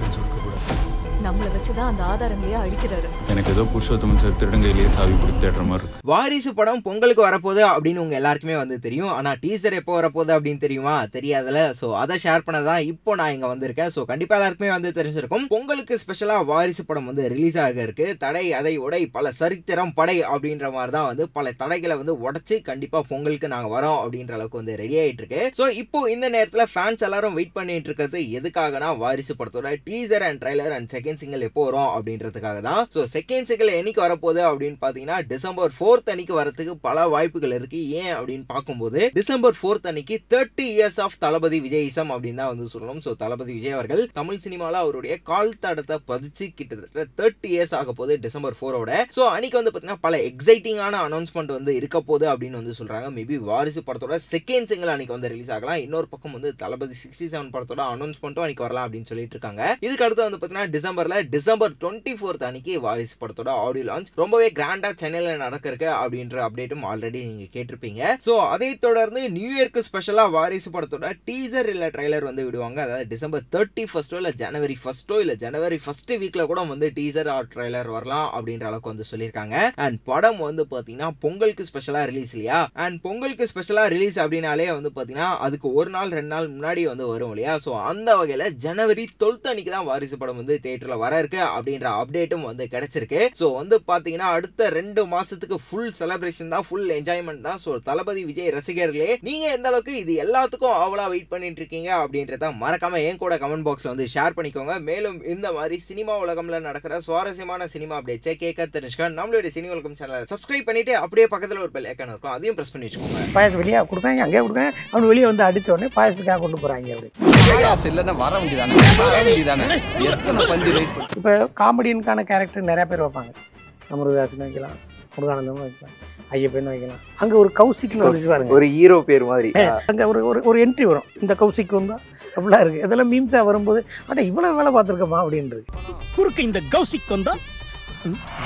evidence கொடுக்கக்கூடாது நம்மள வச்சுதான் அந்த ஆதாரங்களையே அழிக்கிறாரு எனக்கு ஏதோ புருஷோத்தமன் சார் திருடங்கையிலேயே சாவி கொடுத்து தேடுற மாதிரி இருக்கு வாரிசு படம் பொங்கலுக்கு வரப்போகுது அப்படின்னு உங்க எல்லாருக்குமே வந்து தெரியும் ஆனா டீசர் எப்போ வரப்போகுது அப்படின்னு தெரியுமா தெரியாதுல சோ அதை ஷேர் பண்ண தான் இப்போ நான் இங்க வந்திருக்கேன் சோ கண்டிப்பா எல்லாருக்குமே வந்து தெரிஞ்சிருக்கும் பொங்கலுக்கு ஸ்பெஷலா வாரிசு படம் வந்து ரிலீஸ் ஆக இருக்கு தடை அதை உடை பல சரித்திரம் படை அப்படின்ற மாதிரி தான் வந்து பல தடைகளை வந்து உடைச்சு கண்டிப்பா பொங்கலுக்கு நாங்க வரோம் அப்படின்ற அளவுக்கு வந்து ரெடி ஆயிட்டு இருக்கு சோ இப்போ இந்த நேரத்துல ஃபேன்ஸ் எல்லாரும் வெயிட் பண்ணிட்டு இருக்கிறது எதுக்காகனா வாரிசு படத்தோட teaser and trailer and second single எப்போ வரும் அப்படின்றதுக்காக தான் ஸோ செகண்ட் சிங்கிள் என்னைக்கு வரப்போகுது அப்படின்னு பார்த்தீங்கன்னா டிசம்பர் ஃபோர்த் அன்னைக்கு வரதுக்கு பல வாய்ப்புகள் இருக்கு ஏன் அப்படின்னு பார்க்கும்போது டிசம்பர் ஃபோர்த் அன்னைக்கு thirty years of Thalapathy Vijayism அப்படின்னு தான் வந்து சொல்லணும் ஸோ தளபதி விஜய் அவர்கள் தமிழ் சினிமாவில் அவருடைய கால் தடத்தை பதிச்சு கிட்டத்தட்ட தேர்ட்டி இயர்ஸ் ஆக போகுது டிசம்பர் ஃபோரோட ஸோ அன்னைக்கு வந்து பார்த்தீங்கன்னா பல எக்ஸைட்டிங்கான அனௌன்ஸ்மெண்ட் வந்து இருக்க போகுது அப்படின்னு வந்து சொல்றாங்க மேபி வாரிசு படத்தோட செகண்ட் சிங்கிள் அன்னைக்கு வந்து ரிலீஸ் ஆகலாம் இன்னொரு பக்கம் வந்து தளபதி சிக்ஸ்டி செவன் படத்தோட அனௌன்ஸ்மெண்ட்டும் அன்னைக்கு வரலாம் அப்படின்னு சொல்லிட்டு இருக்காங்க இதுக்கு அடுத்து வந்து பார்த்தீங்கன்னா டிசம்பர்ல டிசம்பர் டுவெண்ட்டி ஃபோர்த் அன்னைக்கு வாரிசு படத்தோட ஆடியோ லான்ச் ரொம்பவே கிராண்டா சென்னையில நடக்க இருக்கு அப்படின்ற அப்டேட்டும் ஆல்ரெடி நீங்க கேட்டிருப்பீங்க ஸோ அதை தொடர்ந்து நியூ இயர்க்கு ஸ்பெஷலா வாரிசு படத்தோட டீசர் இல்ல ட்ரைலர் வந்து விடுவாங்க அதாவது டிசம்பர் தேர்ட்டி ஃபர்ஸ்டோ இல்ல ஜனவரி ஃபர்ஸ்டோ இல்ல ஜனவரி ஃபர்ஸ்ட் வீக்ல கூட வந்து டீசர் ஆர் ட்ரைலர் வரலாம் அப்படின்ற அளவுக்கு வந்து சொல்லியிருக்காங்க அண்ட் படம் வந்து பாத்தீங்கன்னா பொங்கலுக்கு ஸ்பெஷலா ரிலீஸ் இல்லையா அண்ட் பொங்கலுக்கு ஸ்பெஷலா ரிலீஸ் அப்படின்னாலே வந்து பாத்தீங்கன்னா அதுக்கு ஒரு நாள் ரெண்டு நாள் முன்னாடி வந்து வரும் இல்லையா ஸோ அந்த வகையில ஜனவரி டுவெல்த் அன்னைக்கு தான் வாரிசு படம் வந்து தியேட்டர்ல வர இருக்கு அப்படின்ற அப்டேட்டும் வந்து கிடைச்சிருக்கு ஸோ வந்து பாத்தீங்கன்னா அடுத்த ரெண்டு மாசத்துக்கு ஃபுல் செலிப்ரேஷன் தான் ஃபுல் என்ஜாய்மெண்ட் தான் ஸோ தளபதி விஜய் ரசிகர்களே நீங்க எந்த அளவுக்கு இது எல்லாத்துக்கும் அவ்வளோ வெயிட் பண்ணிட்டு இருக்கீங்க அப்படின்றத மறக்காம என் கூட கமெண்ட் பாக்ஸ்ல வந்து ஷேர் பண்ணிக்கோங்க மேலும் இந்த மாதிரி சினிமா உலகம்ல நடக்கிற சுவாரஸ்யமான சினிமா அப்டேட்ஸை கேட்க தெரிஞ்சுக்க நம்மளுடைய சினி உலகம் சேனலை சப்ஸ்கிரைப் பண்ணிட்டு அப்படியே பக்கத்துல ஒரு பெல் ஐக்கான் இருக்கும் அதையும் பிரஸ் பண்ணி வச்சுக்கோங்க பாயசம் வெளியே கொடுத்தாங்க அங்கேயே கொடுத்தாங்க அவனு வெளியே வந்து அடிச்ச உடனே பாயசத்துக்காக கொண்டு போகிறாங்க அப்படி காசு இல்லைன்னா வர வேண்டியதானே வர வேண்டியதானே எத்தனை பந்தி வெயிட் பண்ணி இப்போ காமெடியனுக்கான கேரக்டர் நிறையா பேர் வைப்பாங்க அமிர்தாசன் வைக்கலாம் முருகானந்தம் வைக்கலாம் ஐயப்பன் வைக்கலாம் அங்கே ஒரு கௌசிக்னு ஒரு பாருங்க ஒரு ஹீரோ பேர் மாதிரி அங்கே ஒரு ஒரு ஒரு என்ட்ரி வரும் இந்த கௌசிக் வந்தால் அப்படிலாம் இருக்குது இதெல்லாம் மீம்ஸாக வரும்போது அட இவ்வளோ வேலை பார்த்துருக்கோமா அப்படின்றது குறுக்கு இந்த கௌசிக் வந்தா